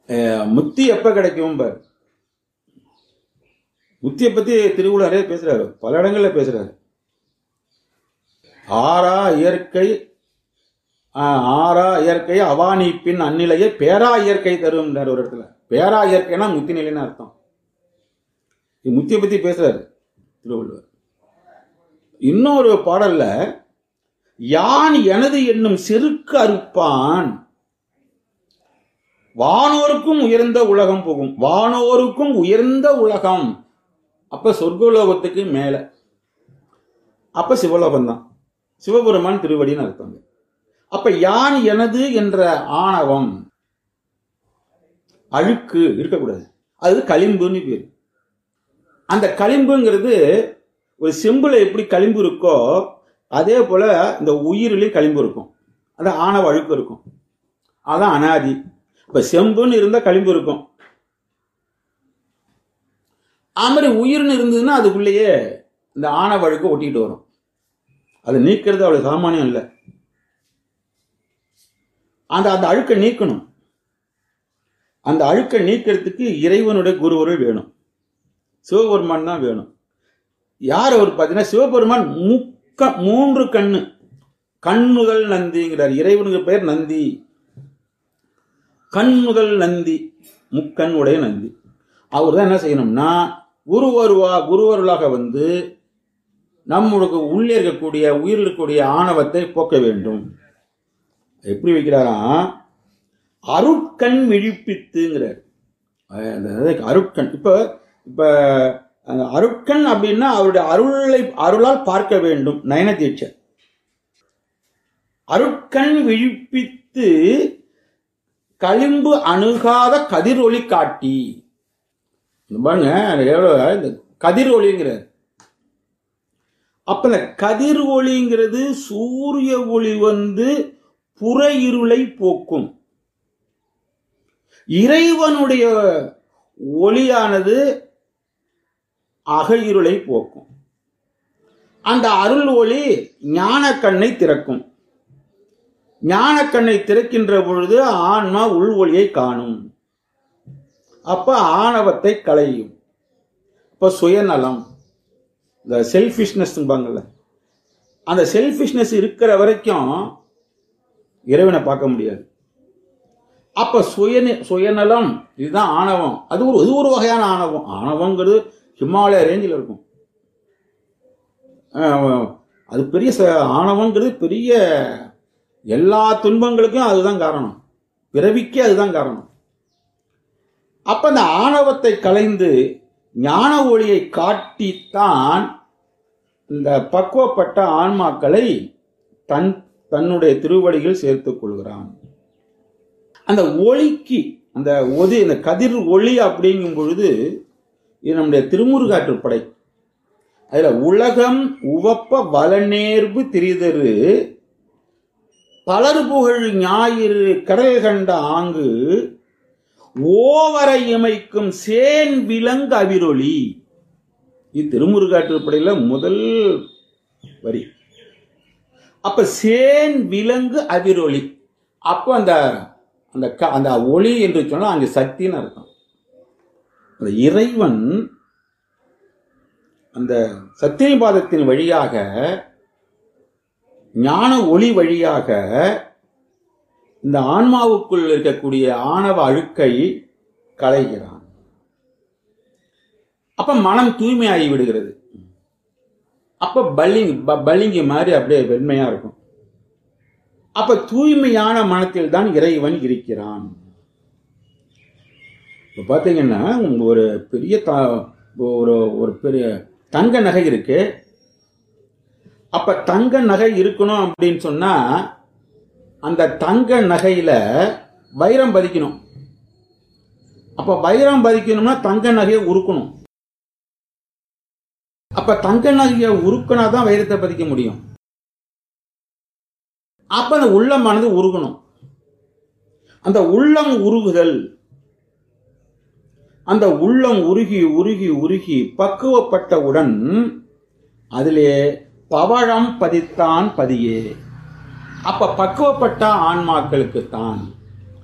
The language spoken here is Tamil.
அஹ், முத்தி எப்ப கிடைக்கும் பார் முத்தியை பத்தி திருவள்ளுவர் நிறைய பேசுறாரு பல இடங்கள்ல பேசுறாரு ஆறா இயற்கை ஆஹ், ஆறா இயற்கை அவானிப்பின் அந்நிலையை பேரா இயற்கை தரும் ஒரு இடத்துல பேரா இயற்கைனா முத்தி நிலைன்னு அர்த்தம் இது முத்தியை பத்தி பேசுறாரு திருவள்ளுவர் இன்னொரு பாடல்ல யான் எனது என்னும் செருக்கு அறுப்பான் வானோருக்கும் உயர்ந்த உலகம் போகும் வானோருக்கும் உயர்ந்த உலகம் அப்ப சொர்க்கலோகத்துக்கு மேல அப்ப சிவலோகம் தான் சிவபெருமான் திருவடின்னு அர்த்தம் அப்ப யான் எனது என்ற ஆணவம் அழுக்கு இருக்கக்கூடாது அது களிம்புன்னு பேர் அந்த களிம்புங்கிறது ஒரு செம்புல எப்படி களிம்பு இருக்கோ அதே போல இந்த உயிரிலையும் களிம்பு இருக்கும் அது ஆணவ அழுக்கு இருக்கும் அதான் அனாதி இப்ப செம்புன்னு இருந்தா களிம்பு இருக்கும் அது மாதிரி உயிர்னு இருந்ததுன்னா அதுக்குள்ளேயே இந்த ஆணவ அழுக்கு ஒட்டிட்டு வரும் அதை நீக்கிறது அவ்வளவு சாமானியம் இல்லை அந்த அந்த அழுக்கை நீக்கணும் அந்த அழுக்கை நீக்கிறதுக்கு இறைவனுடைய குருவருள் வேணும் சிவபெருமான் தான் வேணும் யார் அவர் பார்த்தீங்கன்னா சிவபெருமான் முக்க மூன்று கண்ணு கண்ணுதல் நந்திங்கிறார் இறைவனுக்கு பெயர் நந்தி கண்ணுதல் நந்தி முக்கண் உடைய நந்தி அவர் தான் என்ன செய்யணும்னா குருவருவா குருவருளாக வந்து நம்மளுக்கு உள்ளே இருக்கக்கூடிய உயிரில் இருக்கக்கூடிய ஆணவத்தை போக்க வேண்டும் எப்படி வைக்கிறாராம் அருட்கண் விழிப்பித்துங்கிறார் அதாவது அருட்கண் இப்ப இப்ப அந்த அருட்கண் அப்படின்னா அவருடைய அருளை அருளால் பார்க்க வேண்டும் நயன தீட்சை அருட்கண் விழிப்பித்து களிம்பு அணுகாத கதிரொளி காட்டி இந்த பாருங்க அது எவ்வளவு இந்த கதிர் ஒளிங்கிறார் அப்ப இந்த கதிர் ஒளிங்கிறது சூரிய ஒளி வந்து புற இருளை போக்கும் இறைவனுடைய ஒளியானது அக இருளை போக்கும் அந்த அருள் ஒளி ஞான கண்ணை திறக்கும் ஞான கண்ணை திறக்கின்ற பொழுது ஆன்மா உள் ஒளியை காணும் அப்ப ஆணவத்தை களையும் இப்ப சுயநலம் இந்த செல்ஃபிஷ்னஸ்பாங்கல்ல அந்த செல்ஃபிஷ்னஸ் இருக்கிற வரைக்கும் இறைவனை பார்க்க முடியாது அப்ப சுய சுயநலம் இதுதான் ஆணவம் அது ஒரு இது ஒரு வகையான ஆணவம் ஆணவங்கிறது ஹிமாலய ரேஞ்சில் இருக்கும் அஹ், அது பெரிய ச- ஆணவங்கிறது பெரிய எல்லா துன்பங்களுக்கும் அதுதான் காரணம் பிறவிக்கே அதுதான் காரணம் அப்ப அந்த ஆணவத்தை கலைந்து ஞான ஒளியை காட்டித்தான் இந்த பக்குவப்பட்ட ஆன்மாக்களை தன் தன்னுடைய திருவடியில் சேர்த்துக் கொள்கிறான் அந்த ஒளிக்கு அந்த ஒதி இந்த கதிர் ஒளி அப்படிங்கும் பொழுது இது நம்முடைய திருமுருகாற்று படை அதுல உலகம் உவப்ப வலநேர்வு திரிதரு பலர் புகழ் ஞாயிறு கடல் கண்ட ஆங்கு ஓவரை இமைக்கும் சேன் விலங்கு அவிரொளி இது திருமுருகாற்றுப்படையில முதல் வரி அப்ப சேன் விலங்கு அவிரொளி அப்போ அந்த அந்த க- அந்த ஒளி என்று சொன்னா அங்கே சக்தின்னு அர்த்தம் அந்த இறைவன் அந்த சத்தியபாதத்தின் வழியாக ஞான ஒளி வழியாக இந்த ஆன்மாவுக்குள் இருக்கக்கூடிய ஆணவ அழுக்கை களைகிறான் அப்ப மனம் தூய்மையாகி விடுகிறது அப்ப பல்லிங் ப- பளிங்கு மாதிரி அப்படியே வெண்மையா இருக்கும் அப்ப தூய்மையான மனத்தில் தான் இறைவன் இருக்கிறான் இப்ப பாத்தீங்கன்னா உங்க ஒரு பெரிய த- ஒரு ஒரு பெரிய தங்க நகை இருக்கு அப்ப தங்க நகை இருக்கணும் அப்படின்னு சொன்னா அந்த தங்க நகையில வைரம் பதிக்கணும் அப்ப வைரம் பதிக்கணும்னா தங்க நகையை உருக்கணும் அப்ப தங்க நகையை உருக்கினா தான் வைரத்தை பதிக்க முடியும் அப்ப அந்த உள்ளமானது உருகணும் அந்த உள்ளம் உருகுதல் அந்த உள்ளம் உருகி உருகி உருகி பக்குவப்பட்டவுடன் அதிலே பவழம் பதித்தான் பதியே அப்ப பக்குவப்பட்ட ஆன்மாக்களுக்கு தான்